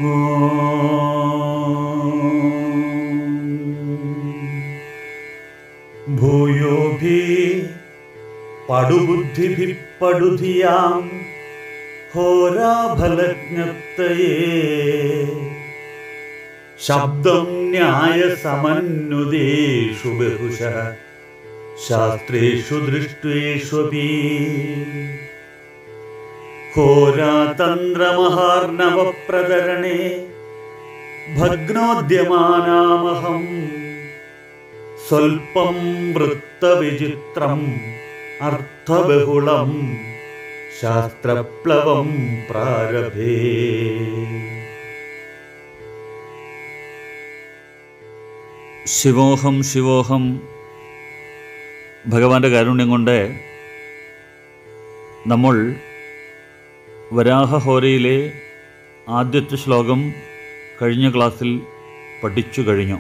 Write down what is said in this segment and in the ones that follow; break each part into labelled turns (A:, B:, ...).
A: ഭൂയോഭി പടുബുദ്ധിഭി പടുധിയാം ഹോരാഫലജ്ഞപ്തയേ ശബ്ദം ന്യായസമന്വിതേഷു ബഹുശഃ ശാസ്ത്രേഷു ദൃഷ്ടേഷ്വപി ഹോരാതന്ത്രമഹാർണവപ്രതരണേ ഭഗ്നോദ്യമാനാമഹം സ്വൽപ്പം വൃത്തവിചിത്രം അർത്ഥബഹുളം ശാസ്ത്രപ്ലവം പ്രാരഭേ
B: ശിവോഹം ശിവോഹം ഭഗവാന്റെ കാരുണ്യം കൊണ്ട് നമ്മൾ വരാഹഹോരയിലെ ആദ്യത്തെ ശ്ലോകം കഴിഞ്ഞ ക്ലാസ്സിൽ പഠിച്ചു കഴിഞ്ഞു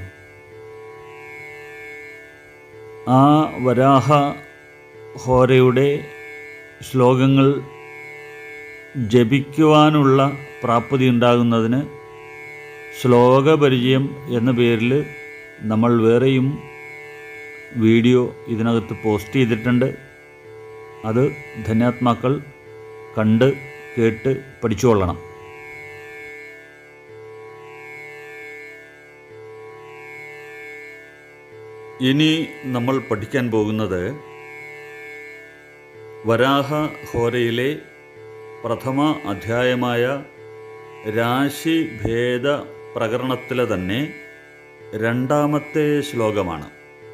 B: ആ വരാഹ ഹോരയുടെ ശ്ലോകങ്ങൾ ജപിക്കുവാനുള്ള പ്രാപ്തി ഉണ്ടാകുന്നതിന് ശ്ലോകപരിചയം എന്ന പേരിൽ നമ്മൾ വേറെയും വീഡിയോ ഇതിനകത്ത് പോസ്റ്റ് ചെയ്തിട്ടുണ്ട് അത് ധന്യാത്മാക്കൾ കണ്ട് കേട്ട് പഠിച്ചുകൊള്ളണം
A: ഇനി നമ്മൾ പഠിക്കാൻ പോകുന്നത് വരാഹ ഹോരയിലെ പ്രഥമ അധ്യായമായ രാശിഭേദ പ്രകരണത്തിലെ തന്നെ രണ്ടാമത്തെ ശ്ലോകമാണ്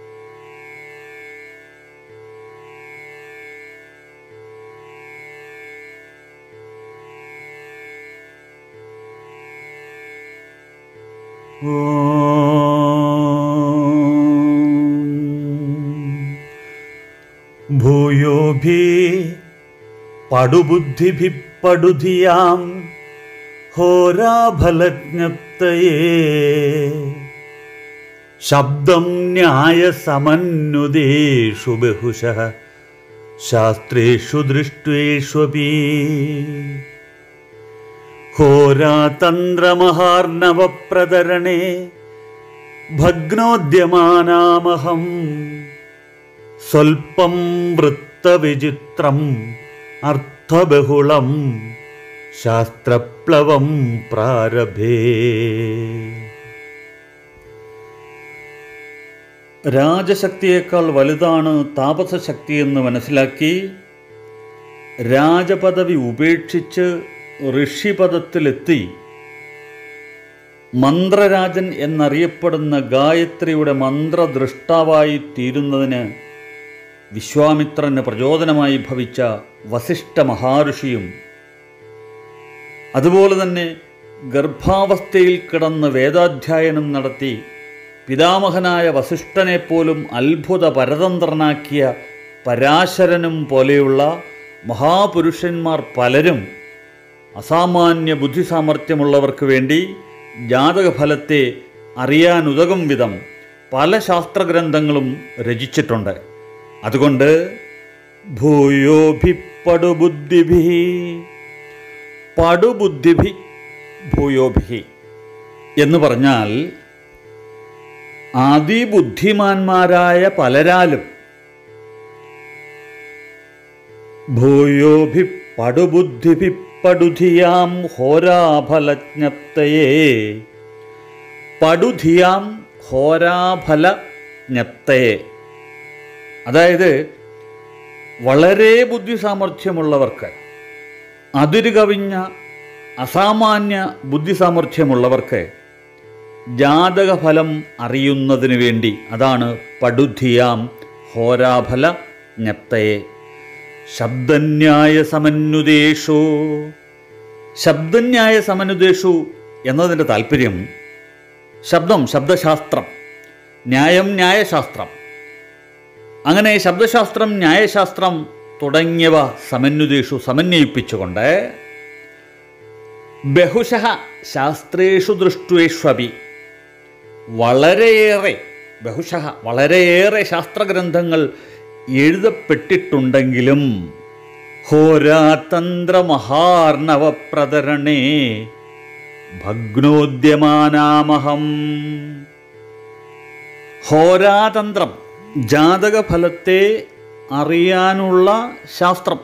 A: ഭൂയോഭി പടുബുദ്ധിഭി പടുധിയാം ഹോരാഫലജ്ഞപ്തയേ ശബ്ദം ന്യായസമന്വിതേഷു ബഹുശഃ ശാസ്ത്രേഷു ദൃഷ്ടേഷ്വപി ഹോരാതന്ത്രമഹാർണവപ്രതരണേ ഭഗ്നോദ്യമാനാമഹം സ്വൽപ്പം വൃത്തവിചിത്രം അർത്ഥബഹുളം ശാസ്ത്രപ്ലവം പ്രാരഭേ
B: രാജശക്തിയേക്കാൾ വലുതാണ് താപസശക്തി എന്ന് മനസ്സിലാക്കി രാജപദവി ഉപേക്ഷിച്ച് ഋഷിപദത്തിലെത്തി മന്ത്രരാജൻ എന്നറിയപ്പെടുന്ന ഗായത്രിയുടെ മന്ത്രദൃഷ്ടാവായി തീരുന്നതിന് വിശ്വാമിത്രന് പ്രചോദനമായി ഭവിച്ച വസിഷ്ഠ മഹാഋഷിയും അതുപോലെ തന്നെ ഗർഭാവസ്ഥയിൽ കിടന്ന് വേദാധ്യയനം നടത്തി പിതാമഹനായ വസിഷ്ഠനെപ്പോലും അത്ഭുത പരതന്ത്രനാക്കിയ പരാശരനും പോലെയുള്ള മഹാപുരുഷന്മാർ പലരും അസാമാന്യ ബുദ്ധിസാമർഥ്യമുള്ളവർക്ക് വേണ്ടി ജാതകഫലത്തെ അറിയാനുതകും വിധം പല ശാസ്ത്രഗ്രന്ഥങ്ങളും രചിച്ചിട്ടുണ്ട് അതുകൊണ്ട് ഭൂയോഭി പടുബുദ്ധിഭി പടുബുദ്ധിഭി ഭൂയോഭി എന്ന് പറഞ്ഞാൽ അതിബുദ്ധിമാന്മാരായ പലരാലും ഭൂയോഭി പടുബുദ്ധിഭി പടുധിയാം ഹോരാഫലജ്ഞപ്തയേ പടുധിയാം ഹോരാഫല ജ്ഞപ്തയെ അതായത് വളരെ ബുദ്ധിസാമർഥ്യമുള്ളവർക്ക് അതിരു കവിഞ്ഞ അസാമാന്യ ബുദ്ധിസാമർഥ്യമുള്ളവർക്ക് ജാതകഫലം അറിയുന്നതിന് വേണ്ടി അതാണ് പടുധിയാം ഹോരാഫല ജ്ഞപ്തയെ ശബ്ദന്യായ സമന്വിതേഷു ശബ്ദന്യായ സമന്വിതേഷു എന്നതിൻ്റെ താല്പര്യം ശബ്ദം ശബ്ദശാസ്ത്രം ന്യായം ന്യായശാസ്ത്രം അങ്ങനെ ശബ്ദശാസ്ത്രം ന്യായശാസ്ത്രം തുടങ്ങിയവ സമന്വിതേഷു സമന്വയിപ്പിച്ചുകൊണ്ട് ബഹുശഃ ശാസ്ത്രേഷു ദൃഷ്ടേഷ്വപി വളരെയേറെ ബഹുശഃ വളരെയേറെ ശാസ്ത്രഗ്രന്ഥങ്ങൾ എഴുതപ്പെട്ടിട്ടുണ്ടെങ്കിലും ഹോരാതന്ത്ര മഹാർണവപ്രതരണേ ഭഗ്നോദ്യമാനാമഹം ഹോരാതന്ത്രം ജാതകഫലത്തെ അറിയാനുള്ള ശാസ്ത്രം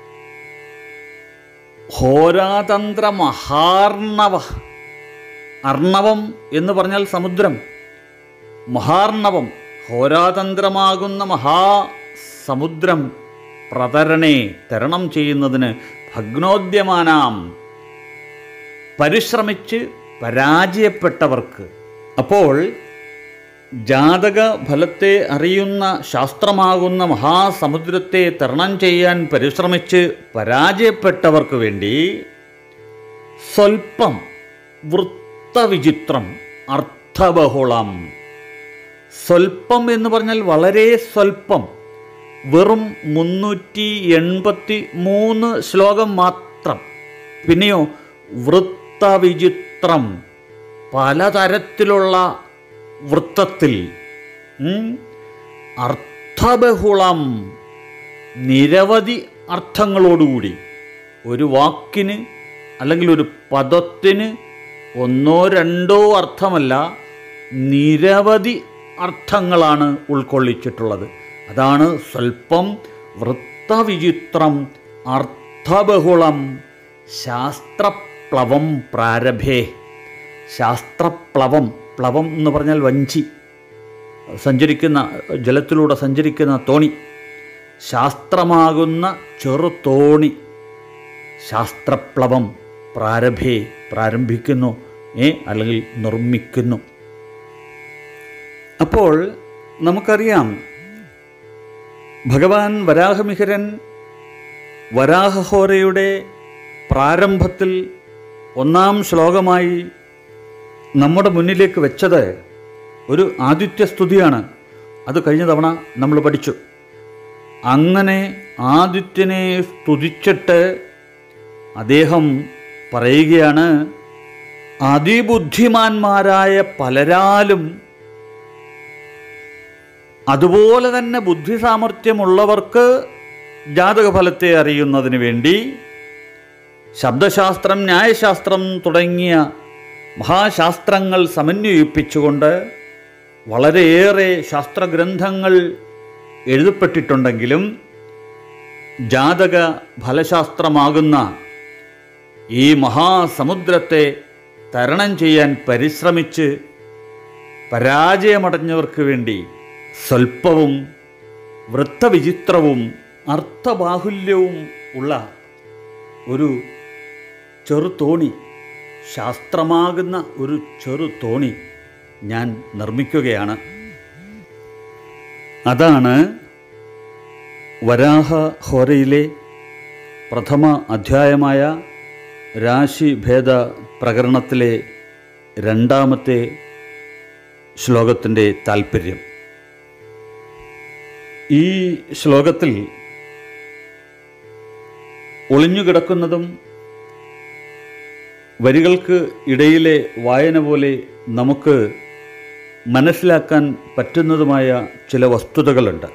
B: ഹോരാതന്ത്ര മഹാർണവ അർണവം എന്ന് പറഞ്ഞാൽ സമുദ്രം മഹാർണവം ഹോരാതന്ത്രമാകുന്ന മഹാസമുദ്രം പ്രതരണേ തരണം ചെയ്യുന്നതിന് ഭഗ്നോദ്യമാനാം പരിശ്രമിച്ച് പരാജയപ്പെട്ടവർക്ക് അപ്പോൾ ജാതക ഫലത്തെ അറിയുന്ന ശാസ്ത്രമാകുന്ന മഹാസമുദ്രത്തെ തരണം ചെയ്യാൻ പരിശ്രമിച്ച് പരാജയപ്പെട്ടവർക്ക് വേണ്ടി സ്വൽപ്പം വൃത്തവിചിത്രം അർത്ഥബഹുളം സ്വൽപ്പം എന്ന് പറഞ്ഞാൽ വളരെ സ്വൽപ്പം വെറും മുന്നൂറ്റി എൺപത്തി മൂന്ന് ശ്ലോകം മാത്രം പിന്നെയോ വൃത്തവിചിത്രം പലതരത്തിലുള്ള വൃത്തത്തിൽ ഉം, അർത്ഥബഹുളം നിരവധി അർത്ഥങ്ങളോടുകൂടി ഒരു വാക്കിന് അല്ലെങ്കിൽ ഒരു പദത്തിന് ഒന്നോ രണ്ടോ അർത്ഥമല്ല നിരവധി അർത്ഥങ്ങളാണ് ഉൾക്കൊള്ളിച്ചിട്ടുള്ളത് അതാണ് സ്വൽപ്പം വൃത്തവിചിത്രം അർത്ഥബഹുളം ശാസ്ത്രപ്ലവം പ്രാരഭേ ശാസ്ത്രപ്ലവം പ്ലവം എന്ന് പറഞ്ഞാൽ വഞ്ചി സഞ്ചരിക്കുന്ന ജലത്തിലൂടെ സഞ്ചരിക്കുന്ന തോണി ശാസ്ത്രമാകുന്ന ചെറുതോണി ശാസ്ത്രപ്ലവം പ്രാരഭേ പ്രാരംഭിക്കുന്നു ഏ അല്ലെങ്കിൽ നിർമ്മിക്കുന്നു അപ്പോൾ നമുക്കറിയാം ഭഗവാൻ വരാഹമിഹിരൻ വരാഹഹോരയുടെ പ്രാരംഭത്തിൽ ഒന്നാം ശ്ലോകമായി നമ്മുടെ മുന്നിലേക്ക് വെച്ചത് ഒരു ആദിത്യസ്തുതിയാണ് അത് കഴിഞ്ഞ തവണ നമ്മൾ പഠിച്ചു അങ്ങനെ ആദിത്യനെ സ്തുതിച്ചിട്ട് അദ്ദേഹം പറയുകയാണ് അതിബുദ്ധിമാന്മാരായ പലരാലും അതുപോലെ തന്നെ ബുദ്ധി സാമർഥ്യമുള്ളവർക്ക് ജാതകഫലത്തെ അറിയുന്നതിന് വേണ്ടി ശബ്ദശാസ്ത്രം ന്യായശാസ്ത്രം തുടങ്ങിയ മഹാശാസ്ത്രങ്ങൾ സമന്വയിപ്പിച്ചുകൊണ്ട് വളരെയേറെ ശാസ്ത്രഗ്രന്ഥങ്ങൾ എഴുതപ്പെട്ടിട്ടുണ്ടെങ്കിലും ജാതക ഫലശാസ്ത്രമാകുന്ന ഈ മഹാസമുദ്രത്തെ തരണം ചെയ്യാൻ പരിശ്രമിച്ച് പരാജയമടഞ്ഞവർക്ക് വേണ്ടി സ്വൽപ്പവും വൃത്തവിചിത്രവും അർത്ഥബാഹുല്യവും ഉള്ള ഒരു ചെറുതോണി ശാസ്ത്രമാകുന്ന ഒരു ചെറുതോണി ഞാൻ നിർമ്മിക്കുകയാണ് അതാണ് വരാഹ ഹോരയിലെ പ്രഥമ അധ്യായമായ രാശിഭേദ പ്രകരണത്തിലെ രണ്ടാമത്തെ ശ്ലോകത്തിൻ്റെ താൽപ്പര്യം ഈ ശ്ലോകത്തിൽ ഒളിഞ്ഞുകിടക്കുന്നതും വരികൾക്ക് ഇടയിലെ വായന പോലെ നമുക്ക് മനസ്സിലാക്കാൻ പറ്റുന്നതുമായ ചില വസ്തുതകളുണ്ട്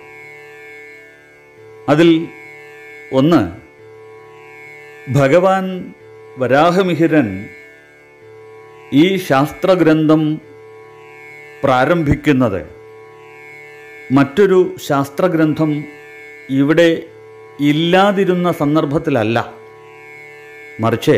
B: അതിൽ ഒന്ന് ഭഗവാൻ വരാഹമിഹിരൻ ഈ ശാസ്ത്രഗ്രന്ഥം പ്രാരംഭിക്കുന്നത് മറ്റൊരു ശാസ്ത്രഗ്രന്ഥം ഇവിടെ ഇല്ലാതിരുന്ന സന്ദർഭത്തിലല്ല മറിച്ച്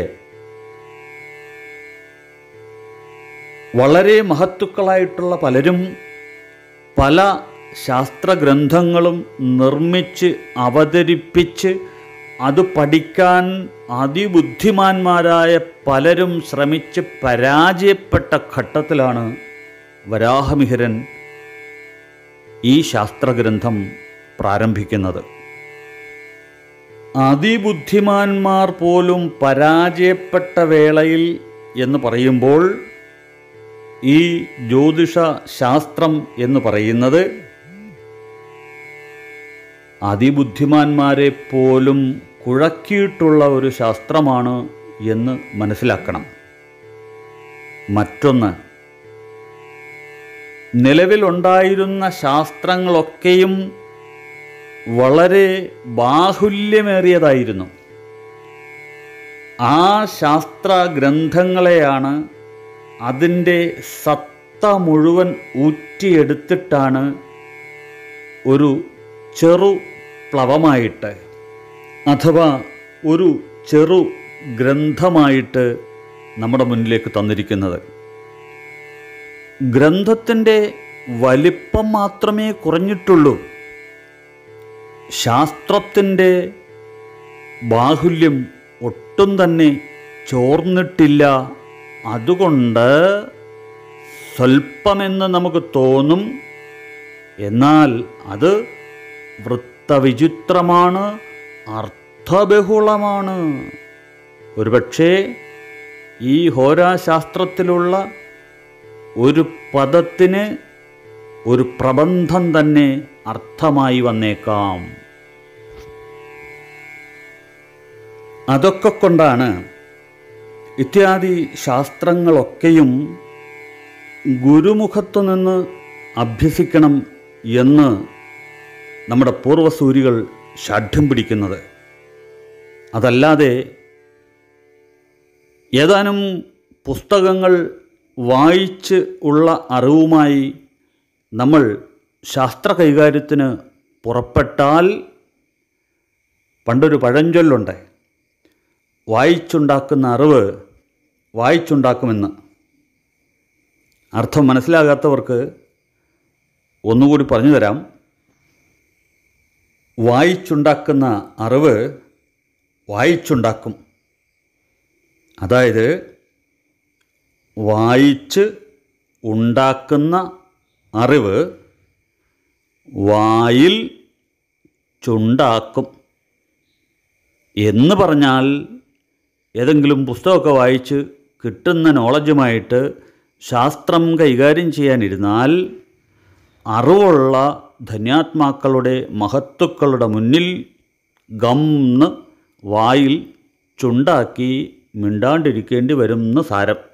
B: വളരെ മഹത്തുക്കളായിട്ടുള്ള പലരും പല ശാസ്ത്രഗ്രന്ഥങ്ങളും നിർമ്മിച്ച് അവതരിപ്പിച്ച് അത് പഠിക്കാൻ അതിബുദ്ധിമാന്മാരായ പലരും ശ്രമിച്ച് പരാജയപ്പെട്ട ഘട്ടത്തിലാണ് വരാഹമിഹിരൻ ഈ ശാസ്ത്രഗ്രന്ഥം പ്രാരംഭിക്കുന്നത് അതിബുദ്ധിമാന്മാർ പോലും പരാജയപ്പെട്ട വേളയിൽ എന്ന് പറയുമ്പോൾ ഈ ജ്യോതിഷ ശാസ്ത്രം എന്ന് പറയുന്നത് അതിബുദ്ധിമാന്മാരെ പോലും കുഴക്കിയിട്ടുള്ള ഒരു ശാസ്ത്രമാണ് എന്ന് മനസ്സിലാക്കണം മറ്റൊന്ന് നിലവിലുണ്ടായിരുന്ന ശാസ്ത്രങ്ങളൊക്കെയും വളരെ ബാഹുല്യമേറിയതായിരുന്നു ആ ശാസ്ത്ര ഗ്രന്ഥങ്ങളെയാണ് അതിൻ്റെ സത്ത മുഴുവൻ ഊറ്റിയെടുത്തിട്ടാണ് ഒരു ചെറു പ്ലവമായിട്ട് അഥവാ ഒരു ചെറു ഗ്രന്ഥമായിട്ട് നമ്മുടെ മുന്നിലേക്ക് തന്നിരിക്കുന്നത് ഗ്രന്ഥത്തിൻ്റെ വലിപ്പം മാത്രമേ കുറഞ്ഞിട്ടുള്ളൂ ശാസ്ത്രത്തിൻ്റെ ബാഹുല്യം ഒട്ടും തന്നെ ചോർന്നിട്ടില്ല അതുകൊണ്ട് സ്വൽപ്പമെന്ന് നമുക്ക് തോന്നും എന്നാൽ അത് വൃത്തവിചിത്രമാണ് അർത്ഥബഹുളമാണ് ഒരുപക്ഷേ ഈ ഹോരാശാസ്ത്രത്തിലുള്ള ഒരു പദത്തിന് ഒരു പ്രബന്ധം തന്നെ അർത്ഥമായി വന്നേക്കാം അതൊക്കെ കൊണ്ടാണ് ഇത്യാദി ശാസ്ത്രങ്ങളൊക്കെയും ഗുരുമുഖത്തു നിന്ന് അഭ്യസിക്കണം എന്ന് നമ്മുടെ പൂർവസൂരികൾ ഷാഠ്യം പിടിക്കുന്നത് അതല്ലാതെ ഏതാനും പുസ്തകങ്ങൾ വായിച്ച് ഉള്ള അറിവുമായി നമ്മൾ ശാസ്ത്ര കൈകാര്യത്തിന് പുറപ്പെട്ടാൽ പണ്ടൊരു പഴഞ്ചൊല്ലുണ്ട് വായിച്ചുണ്ടാക്കുന്ന അറിവ് വായിച്ചുണ്ടാക്കുമെന്ന് അർത്ഥം മനസ്സിലാകാത്തവർക്ക് ഒന്നുകൂടി പറഞ്ഞു തരാം വായിച്ചുണ്ടാക്കുന്ന അറിവ് വായിച്ചുണ്ടാക്കും അതായത് വായിച്ച് ഉണ്ടാക്കുന്ന അറിവ് വായിൽ ചുണ്ടാക്കും എന്ന് പറഞ്ഞാൽ ഏതെങ്കിലും പുസ്തകമൊക്കെ വായിച്ച് കിട്ടുന്ന നോളജുമായിട്ട് ശാസ്ത്രം കൈകാര്യം ചെയ്യാനിരുന്നാൽ അറിവുള്ള ധന്യാത്മാക്കളുടെ മഹത്തുക്കളുടെ മുന്നിൽ ഗംന്ന് വായിൽ ചുണ്ടാക്കി മിണ്ടാണ്ടിരിക്കേണ്ടി വരും എന്ന് സാരം